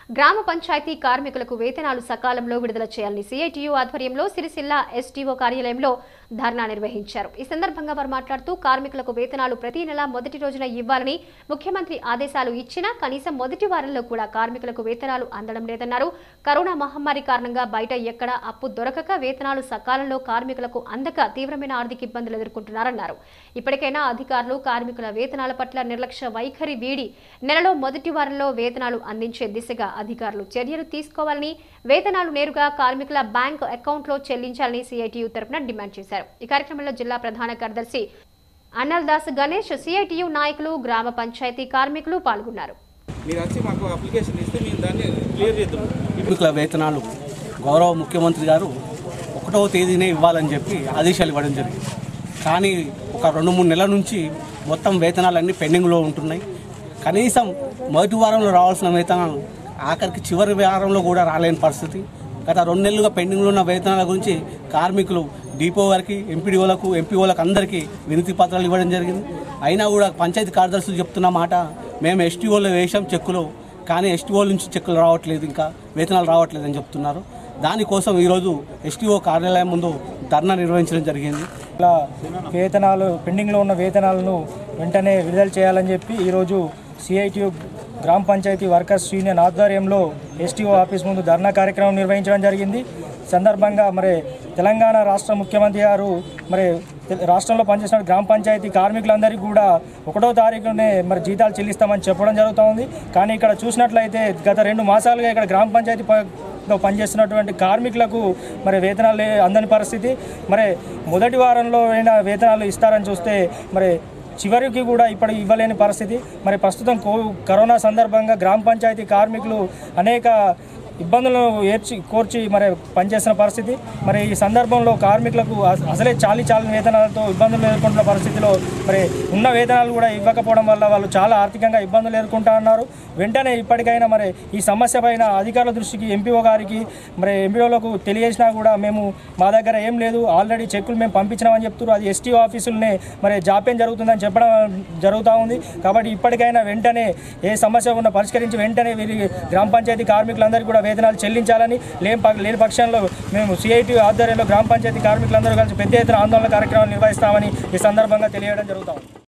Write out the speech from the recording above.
గ్రామ పంచాయతీ కార్మికులకు వేతనాలు సకాలంలో విడుదల చేయాలని సిఐటియు ఆధ్వర్యంలో సిరిసిల్ల ఎస్టీఓ కార్యాలయంలో ధర్నా నిర్వహించారు ఈ సందర్భంగా వారు మాట్లాడుతూ కార్మికులకు వేతనాలు ప్రతి నెల మొదటి రోజున ఇవ్వాలని ముఖ్యమంత్రి ఆదేశాలు ఇచ్చినా కనీసం మొదటి వారంలో కూడా కార్మికులకు వేతనాలు అందడం లేదన్నారు కరోనా మహమ్మారి కారణంగా బయట ఎక్కడ అప్పు దొరకక వేతనాలు సకాలంలో కార్మికులకు అందక తీవ్రమైన ఆర్థిక ఇబ్బందులు ఎదుర్కొంటున్నారన్నారు ఇప్పటికైనా అధికారులు కార్మికుల వేతనాల పట్ల నిర్లక్ష్య వైఖరి వీడి నెలలో మొదటి వారంలో వేతనాలు అందించే దిశగా అధికారులు చర్యలు తీసుకోవాలని వేతనాలు నేరుగా కార్మికుల బ్యాంక్ అకౌంట్లో చెల్లించాలని సిఐటియు తరపున డిమాండ్ చేశారు ఈ కార్యక్రమంలో జిల్లా ప్రధాన కార్యదర్శి అన్నల్ దాస్ గణేష్ సిఐటియు నాయకులు గ్రామ పంచాయతీ కార్మికులు పాల్గొన్నారు మీరు వచ్చి మాకు అప్లికేషన్ ఇస్తే మేము దాన్ని క్లియర్ చేద్దాం కార్మికుల వేతనాలు గౌరవ ముఖ్యమంత్రి గారు ఒకటవ తేదీనే ఇవ్వాలని చెప్పి ఆదేశాలు ఇవ్వడం జరిగింది కానీ ఒక రెండు మూడు నెలల నుంచి మొత్తం వేతనాలన్నీ పెండింగ్లో ఉంటున్నాయి కనీసం మొదటి వారంలో రావాల్సిన వేతనాలు ఆఖరికి చివరి వారంలో కూడా రాలేని పరిస్థితి గత రెండు నెలలుగా పెండింగ్లో ఉన్న వేతనాల గురించి కార్మికులు డిపో వారికి ఎంపీడీఓలకు ఎంపీఓలకు అందరికీ వినతి పత్రాలు ఇవ్వడం జరిగింది అయినా కూడా పంచాయతీ కార్యదర్శులు చెప్తున్న మాట మేము ఎస్టీఓలో వేసాం చెక్కులు కానీ ఎస్టీఓ నుంచి చెక్కులు రావట్లేదు ఇంకా వేతనాలు రావట్లేదు అని చెప్తున్నారు దానికోసం ఈరోజు ఎస్టీఓ కార్యాలయం ముందు ధర్నా నిర్వహించడం జరిగింది ఇలా వేతనాలు పెండింగ్లో ఉన్న వేతనాలను వెంటనే విడుదల చేయాలని చెప్పి ఈరోజు CITU Grama Panchayat workers union ఆధ్వర్యంలో ఎస్టీఓ ఆఫీస్ ముందు ధర్నా కార్యక్రమం నిర్వహించడం జరిగింది సందర్భంగా మరి తెలంగాణ రాష్ట్ర ముఖ్యమంత్రి గారు మరి తె- రాష్ట్రంలో పనిచేసిన గ్రామ పంచాయతీ కార్మికులందరికీ కూడా ఒకటో తారీఖునే మరి జీతాలు చెల్లిస్తామని చెప్పడం జరుగుతూ ఉంది కానీ ఇక్కడ చూసినట్లయితే గత రెండు మాసాలుగా ఇక్కడ గ్రామ పంచాయతీ ప- లో పనిచేస్తున్నటువంటి కార్మికులకు మరి వేతనాలు లే- అందని పరిస్థితి మరి మొదటి వారంలో అయినా వేతనాలు ఇస్తారని చూస్తే మరి చివరికి కూడా ఇప్పుడు ఇవ్వలేని పరిస్థితి మరి ప్రస్తుతం కో కరోనా సందర్భంగా గ్రామ పంచాయతీ కార్మికులు అనేక ఇబ్బందులను ఏర్చి కోర్చి మరి పనిచేస్తున్న పరిస్థితి మరి ఈ సందర్భంలో కార్మికులకు అస- అసలే చాలీ చాలని వేతనాలతో ఇబ్బందులు ఎదుర్కొంటున్న పరిస్థితిలో మరి ఉన్న వేతనాలు కూడా ఇవ్వకపోవడం వల్ల వాళ్ళు చాలా ఆర్థికంగా ఇబ్బందులు ఎదుర్కొంటా ఉన్నారు వెంటనే ఇప్పటికైనా మరి ఈ సమస్య పైన అధికారుల దృష్టికి ఎంపీఓ గారికి మరి ఎంపీఓలకు తెలియజేసినా కూడా మేము మా దగ్గర ఏం లేదు ఆల్రెడీ చెక్కులు మేము పంపించినామని చెప్తున్నారు అది ఎస్టీ ఆఫీసులనే మరి జాప్యం జరుగుతుందని చెప్పడం జరుగుతూ ఉంది కాబట్టి ఇప్పటికైనా వెంటనే ఏ సమస్య ఉన్న పరిష్కరించి వెంటనే వీరి గ్రామ పంచాయతీ కార్మికులందరికీ కూడా వేతనాలు చెల్లించాలని లేని ప- లేని పక్షంలో మేము సిఐటి ఆధ్వర్యంలో గ్రామ పంచాయతీ కార్మికులందరూ కలిసి పెద్ద ఎత్తున ఆందోళన కార్యక్రమాలు నిర్వహిస్తామని ఈ సందర్భంగా తెలియడం జరుగుతాం